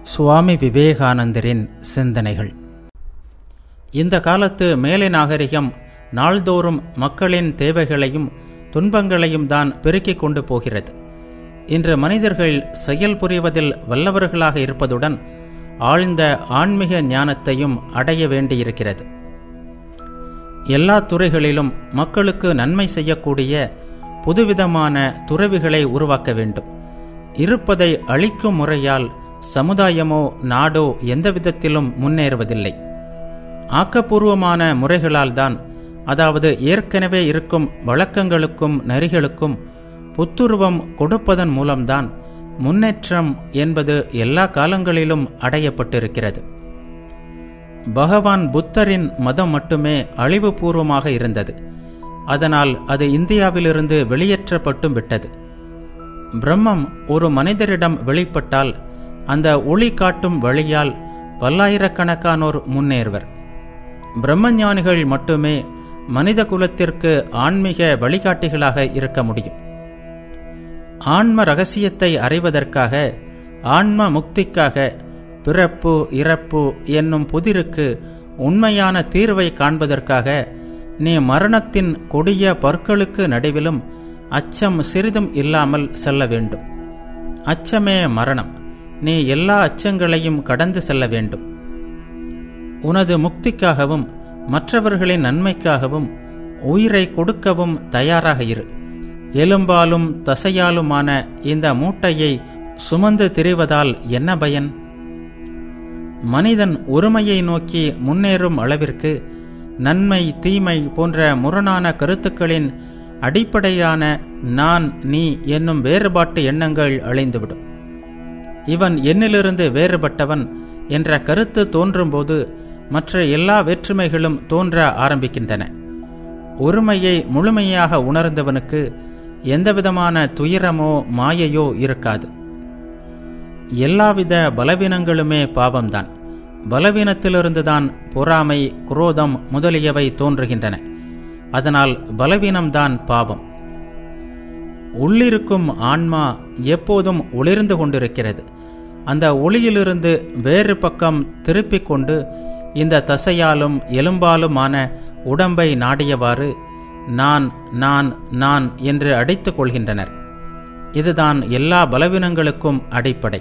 சுவாமி விவேகானந்தரின் சிந்தனைகள் இந்த காலத்து மேலை நாகரிகம் நாள்தோறும் மக்களின் தேவைகளையும் துன்பங்களையும் தான் பெருக்கிக் கொண்டு போகிறது இன்று மனிதர்கள் செயல் புரிவதில் வல்லவர்களாக இருப்பதுடன் ஆழ்ந்த ஆன்மீக ஞானத்தையும் அடைய வேண்டியிருக்கிறது எல்லா துறைகளிலும் மக்களுக்கு நன்மை செய்யக்கூடிய புதுவிதமான துறவிகளை உருவாக்க வேண்டும் இருப்பதை அழிக்கும் முறையால் சமுதாயமோ நாடோ எந்த விதத்திலும் முன்னேறுவதில்லை ஆக்கப்பூர்வமான முறைகளால் தான் அதாவது ஏற்கனவே இருக்கும் வழக்கங்களுக்கும் நெறிகளுக்கும் புத்துருவம் கொடுப்பதன் மூலம்தான் முன்னேற்றம் என்பது எல்லா காலங்களிலும் அடையப்பட்டிருக்கிறது பகவான் புத்தரின் மதம் மட்டுமே அழிவுபூர்வமாக இருந்தது அதனால் அது இந்தியாவிலிருந்து வெளியேற்றப்பட்டும் விட்டது பிரம்மம் ஒரு மனிதரிடம் வெளிப்பட்டால் அந்த ஒளி காட்டும் வழியால் பல்லாயிரக்கணக்கானோர் முன்னேறுவர் பிரம்மஞானிகள் மட்டுமே மனித குலத்திற்கு ஆன்மீக வழிகாட்டிகளாக இருக்க முடியும் ஆன்ம ரகசியத்தை அறிவதற்காக ஆன்ம முக்திக்காக பிறப்பு இறப்பு என்னும் புதிருக்கு உண்மையான தீர்வை காண்பதற்காக நீ மரணத்தின் கொடிய பற்களுக்கு நடுவிலும் அச்சம் சிறிதும் இல்லாமல் செல்ல வேண்டும் அச்சமே மரணம் நீ எல்லா அச்சங்களையும் கடந்து செல்ல வேண்டும் உனது முக்திக்காகவும் மற்றவர்களின் நன்மைக்காகவும் உயிரை கொடுக்கவும் தயாராக இரு எலும்பாலும் தசையாலுமான இந்த மூட்டையை சுமந்து திரிவதால் என்ன பயன் மனிதன் ஒருமையை நோக்கி முன்னேறும் அளவிற்கு நன்மை தீமை போன்ற முரணான கருத்துக்களின் அடிப்படையான நான் நீ என்னும் வேறுபாட்டு எண்ணங்கள் அழிந்துவிடும் இவன் என்னிலிருந்து வேறுபட்டவன் என்ற கருத்து தோன்றும்போது மற்ற எல்லா வேற்றுமைகளும் தோன்ற ஆரம்பிக்கின்றன ஒருமையை முழுமையாக உணர்ந்தவனுக்கு எந்தவிதமான துயரமோ மாயையோ இருக்காது எல்லாவித பலவீனங்களுமே பாவம்தான் பலவீனத்திலிருந்துதான் பொறாமை குரோதம் முதலியவை தோன்றுகின்றன அதனால் பலவீனம்தான் பாவம் உள்ளிருக்கும் ஆன்மா எப்போதும் ஒளிர்ந்து கொண்டிருக்கிறது அந்த ஒளியிலிருந்து வேறு பக்கம் திருப்பிக் கொண்டு இந்த தசையாலும் எலும்பாலுமான உடம்பை நாடியவாறு நான் நான் நான் என்று அடித்துக் கொள்கின்றனர் இதுதான் எல்லா பலவீனங்களுக்கும் அடிப்படை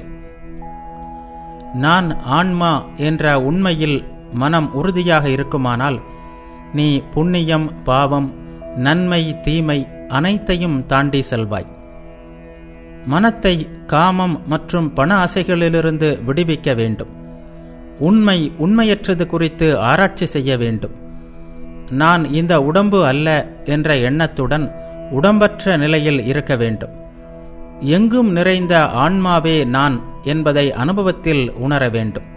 நான் ஆன்மா என்ற உண்மையில் மனம் உறுதியாக இருக்குமானால் நீ புண்ணியம் பாவம் நன்மை தீமை அனைத்தையும் தாண்டி செல்வாய் மனத்தை காமம் மற்றும் பண ஆசைகளிலிருந்து விடுவிக்க வேண்டும் உண்மை உண்மையற்றது குறித்து ஆராய்ச்சி செய்ய வேண்டும் நான் இந்த உடம்பு அல்ல என்ற எண்ணத்துடன் உடம்பற்ற நிலையில் இருக்க வேண்டும் எங்கும் நிறைந்த ஆன்மாவே நான் என்பதை அனுபவத்தில் உணர வேண்டும்